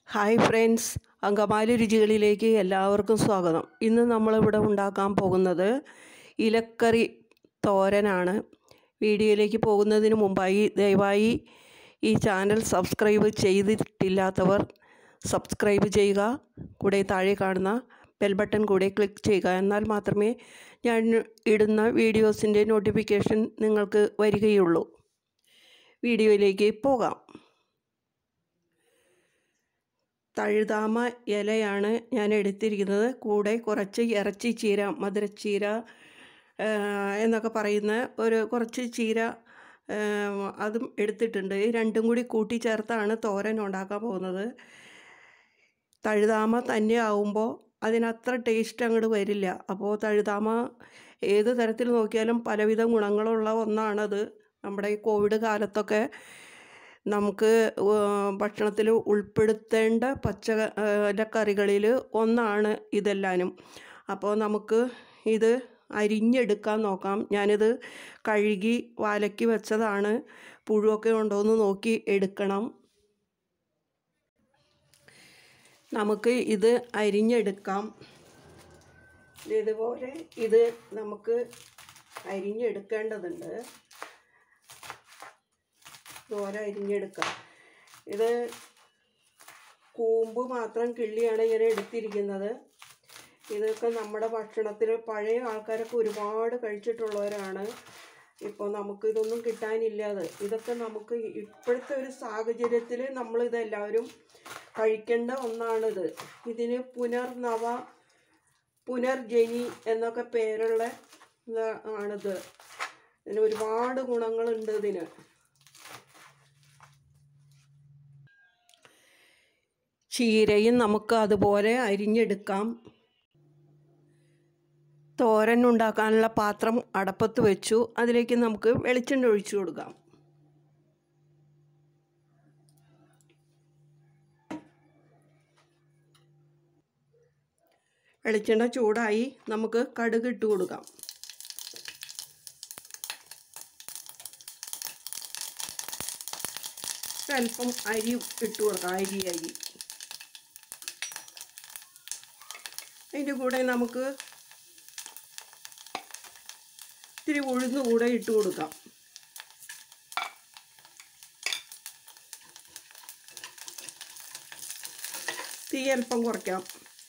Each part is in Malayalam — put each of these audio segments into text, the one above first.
ഹായ് ഫ്രണ്ട്സ് അങ്കമാലി രുചികളിലേക്ക് എല്ലാവർക്കും സ്വാഗതം ഇന്ന് നമ്മളിവിടെ ഉണ്ടാക്കാൻ പോകുന്നത് ഇലക്കറി തോരനാണ് വീഡിയോയിലേക്ക് പോകുന്നതിന് മുമ്പായി ദയവായി ഈ ചാനൽ സബ്സ്ക്രൈബ് ചെയ്തിട്ടില്ലാത്തവർ സബ്സ്ക്രൈബ് ചെയ്യുക കൂടെ താഴെ കാണുന്ന ബെൽ ബട്ടൺ കൂടെ ക്ലിക്ക് ചെയ്യുക എന്നാൽ മാത്രമേ ഞാൻ ഇടുന്ന വീഡിയോസിൻ്റെ നോട്ടിഫിക്കേഷൻ നിങ്ങൾക്ക് വരികയുള്ളൂ വീഡിയോയിലേക്ക് പോകാം തഴുതാമ ഇലയാണ് ഞാൻ എടുത്തിരിക്കുന്നത് കൂടെ കുറച്ച് ഇറച്ചി ചീര മധുരച്ചീര എന്നൊക്കെ പറയുന്ന ഒരു കുറച്ച് ചീര അതും എടുത്തിട്ടുണ്ട് ഈ രണ്ടും കൂടി കൂട്ടിച്ചേർത്താണ് തോരൻ ഉണ്ടാക്കാൻ പോകുന്നത് തഴുതാമ തന്നെ ആവുമ്പോൾ അതിനത്ര ടേസ്റ്റ് അങ്ങോട്ട് വരില്ല അപ്പോൾ തഴുതാമ ഏത് തരത്തിൽ നോക്കിയാലും പലവിധ ഗുണങ്ങളുള്ള ഒന്നാണത് നമ്മുടെ ഈ കോവിഡ് കാലത്തൊക്കെ നമുക്ക് ഭക്ഷണത്തിൽ ഉൾപ്പെടുത്തേണ്ട പച്ചക്കറികളിൽ ഒന്നാണ് ഇതെല്ലാനും അപ്പോൾ നമുക്ക് ഇത് അരിഞ്ഞെടുക്കാൻ നോക്കാം ഞാനിത് കഴുകി വാലക്കി വെച്ചതാണ് പുഴുവൊക്കെ ഉണ്ടോ എന്ന് നോക്കി എടുക്കണം നമുക്ക് ഇത് അരിഞ്ഞെടുക്കാം ഇതുപോലെ ഇത് നമുക്ക് അരിഞ്ഞെടുക്കേണ്ടതുണ്ട് ഇതുപോലെ അരിഞ്ഞെടുക്കാം ഇത് കൂമ്പ് മാത്രം കിള്ളിയാണ് ഞാൻ എടുത്തിരിക്കുന്നത് ഇതൊക്കെ നമ്മുടെ ഭക്ഷണത്തിൽ പഴയ ആൾക്കാരൊക്കെ ഒരുപാട് കഴിച്ചിട്ടുള്ളവരാണ് ഇപ്പോൾ നമുക്ക് ഇതൊന്നും കിട്ടാനില്ലാതെ ഇതൊക്കെ നമുക്ക് ഇപ്പോഴത്തെ ഒരു സാഹചര്യത്തിൽ നമ്മളിതെല്ലാവരും കഴിക്കേണ്ട ഒന്നാണിത് ഇതിന് പുനർനവ പുനർജനി എന്നൊക്കെ പേരുള്ള ആണിത് ഇതിന് ഒരുപാട് ഗുണങ്ങളുണ്ട് ഇതിന് ചീരയും നമുക്ക് അതുപോലെ അരിഞ്ഞെടുക്കാം തോരൻ ഉണ്ടാക്കാനുള്ള പാത്രം അടപ്പത്ത് വെച്ചു അതിലേക്ക് നമുക്ക് വെളിച്ചെണ്ണ ഒഴിച്ചു കൊടുക്കാം വെളിച്ചെണ്ണ ചൂടായി നമുക്ക് കടുക് ഇട്ട് കൊടുക്കാം അല്പം അരി ഇട്ട് കൊടുക്കാം അരി അരി അതിൻ്റെ കൂടെ നമുക്ക് ഇത്തിരി ഉഴുന്ന് കൂടെ ഇട്ട് കൊടുക്കാം തീ അല്പം കുറയ്ക്കാം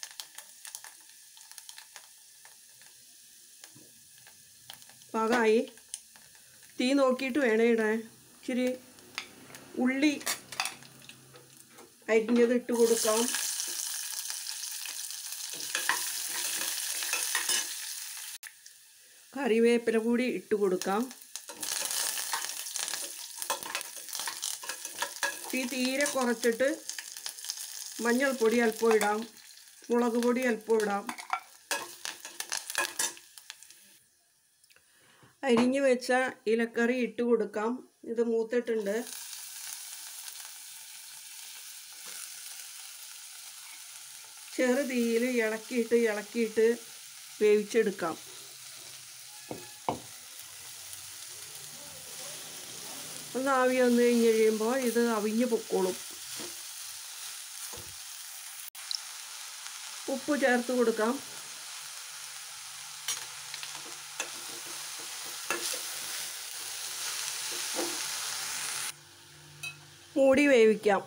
പാകമായി തീ നോക്കിയിട്ട് വേണേ ഇടാൻ ഇച്ചിരി ഉള്ളി അരിഞ്ഞത് ഇട്ട് കൊടുക്കാം കറിവേപ്പില കൂടി ഇട്ട് കൊടുക്കാം തീ തീരെ കുറച്ചിട്ട് മഞ്ഞൾപ്പൊടി അല്പം ഇടാം മുളക് പൊടി അല്പം ഇടാം അരിഞ്ഞു വെച്ച ഇലക്കറി ഇട്ട് കൊടുക്കാം ഇത് മൂത്തിട്ടുണ്ട് ചെറു തീയിൽ ഇളക്കിയിട്ട് ഇളക്കിയിട്ട് വേവിച്ചെടുക്കാം ഒന്ന് ആവി വന്നു കഴിഞ്ഞ് കഴിയുമ്പോൾ ഇത് അവിഞ്ഞ് പൊക്കോളും ഉപ്പ് ചേർത്ത് കൊടുക്കാം മൂടി വേവിക്കാം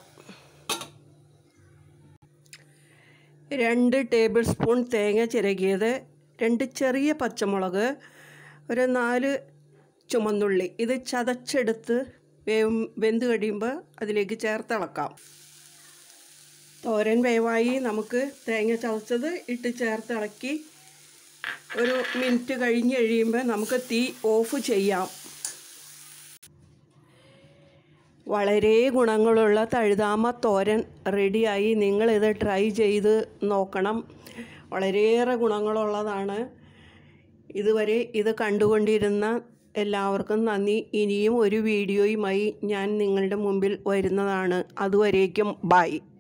രണ്ട് ടേബിൾ സ്പൂൺ തേങ്ങ ചിരകിയത് രണ്ട് ചെറിയ പച്ചമുളക് ഒരു നാല് ചുമന്നുള്ളി ഇത് ചതച്ചെടുത്ത് വേവും വെന്ത് കഴിയുമ്പോൾ അതിലേക്ക് ചേർത്തിളക്കാം തോരൻ വേവായി നമുക്ക് തേങ്ങ ചതച്ചത് ഇട്ട് ചേർത്തിളക്കി ഒരു മിനിറ്റ് കഴിഞ്ഞ് കഴിയുമ്പോൾ നമുക്ക് തീ ഓഫ് ചെയ്യാം വളരെ ഗുണങ്ങളുള്ള തഴുതാമ തോരൻ റെഡിയായി നിങ്ങളിത് ട്രൈ ചെയ്ത് നോക്കണം വളരെയേറെ ഗുണങ്ങളുള്ളതാണ് ഇതുവരെ ഇത് കണ്ടുകൊണ്ടിരുന്ന എല്ലാവർക്കും നന്ദി ഇനിയും ഒരു വീഡിയോയുമായി ഞാൻ നിങ്ങളുടെ മുമ്പിൽ വരുന്നതാണ് അതുവരേക്കും ബൈ